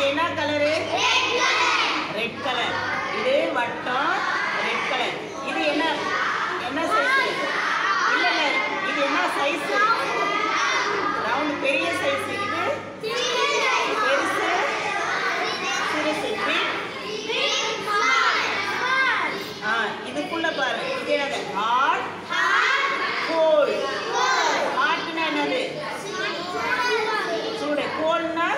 என்ன colour red colour இது வட்டம் ரெட் கலர் இது என்ன என்ன சைஸ் இல்ல இல்ல இது என்ன சைஸ் ரவுண்ட் பெரிய சைஸ் இது பெருசு சிறுசு பிக் ஆ இதுக்குள்ள பாரு இது என்னது ஹாட் கோல் ஹாட்னா என்னது சூடு கோல்னா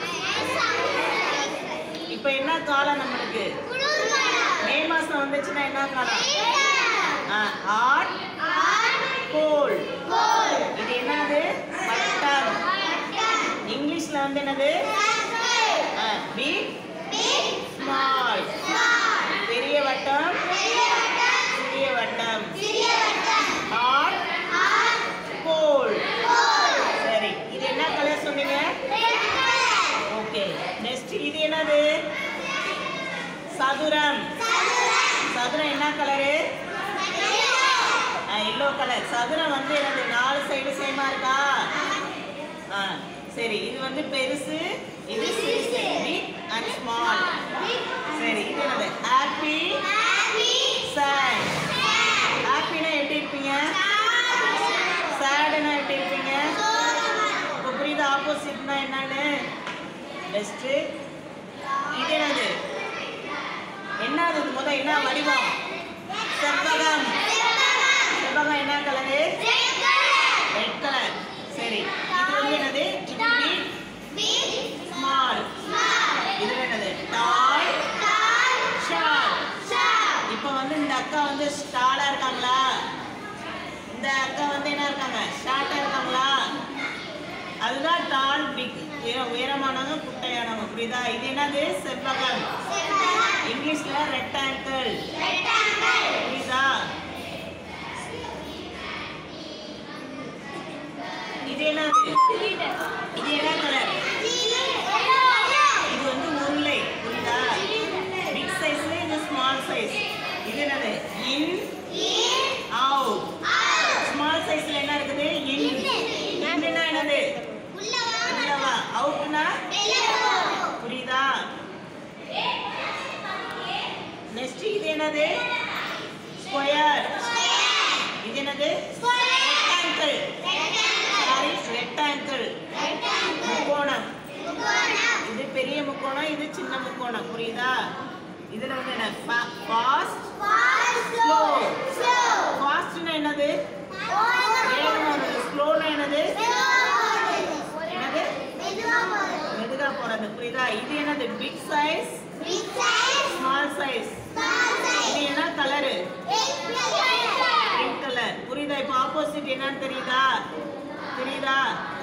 இப்போ என்ன காலம் நம்மளுக்கு மே மாசம் வந்துச்சுன்னா என்ன காலம் ஹாட் கோல் இது என்னது வட்டம் இங்கிலீஷ்ல வந்து என்னது பிக் ஸ்மால் பெரிய வட்டம் சிறிய வட்டம் ஹாட் கோல் சரி இது என்ன கலர் சொன்னீங்க ஓகே நெக்ஸ்ட் இது என்னது சதுரம் சதுரம் என்ன கலரு எல்லோ கலர் சதுரம் வந்து என்னது நாலு சைடு சேமா இருக்கா ஆ சரி இது வந்து பெருசு இது சிறுசு பிக் அண்ட் ஸ்மால் சரி இது என்னது ஹாப்பி சேட் ஹாப்பினா எப்படி இருப்பீங்க சேடுனா எப்படி இருப்பீங்க இப்போ புரியுது ஆப்போசிட்னா என்னன்னு பெஸ்ட்டு இது என்னது என்னது இது முத என்ன வடிவம் செவ்வகம் செவ்வகம் என்ன கலரு ரெட் கலர் சரி இது வந்து என்னது இது பிக் ஸ்மால் இது என்னது டால் ஷார்ட் இப்போ வந்து இந்த அக்கா வந்து ஸ்டாலா இருக்காங்களா இந்த அக்கா வந்து என்ன இருக்காங்க ஷார்ட்டா இருக்காங்களா அதுதான் டால் பிக் உயரமானவங்க குட்டையானவங்க புரியுதா இது என்னது செவ்வகம் இங்கிலீஷ்ல ரெக்டாங்கிள் புரியுதா இது என்னது இது என்ன கலர் இது வந்து உருளை புரியுதா பிக் சைஸ் இது ஸ்மால் சைஸ் இது என்னது இன் அவுட் ஸ்மால் சைஸ்ல என்ன இருக்குது இன் இன்னுனா என்னது உள்ளவா அவுட்னா புரியுதா நெக்ஸ்ட் இது என்னது ஸ்கொயர் இது என்னது ரெக்டாங்கிள் சாரி ரெக்டாங்கிள் முக்கோணம் இது பெரிய முக்கோணம் இது சின்ன முக்கோணம் புரியுதா இதுல வந்து என்ன ஃபாஸ்ட் ஸ்லோ ஃபாஸ்ட்னா என்னது வேகமானது ஸ்லோனா என்னது என்னது மெதுகா போறது புரியுதா இது என்னது பிக் சைஸ் ஸ்மால் சைஸ் இது என்ன கலரு பிங்க் கலர் புரியுதா இப்போ ஆப்போசிட் என்னன்னு தெரியுதா தெரியுதா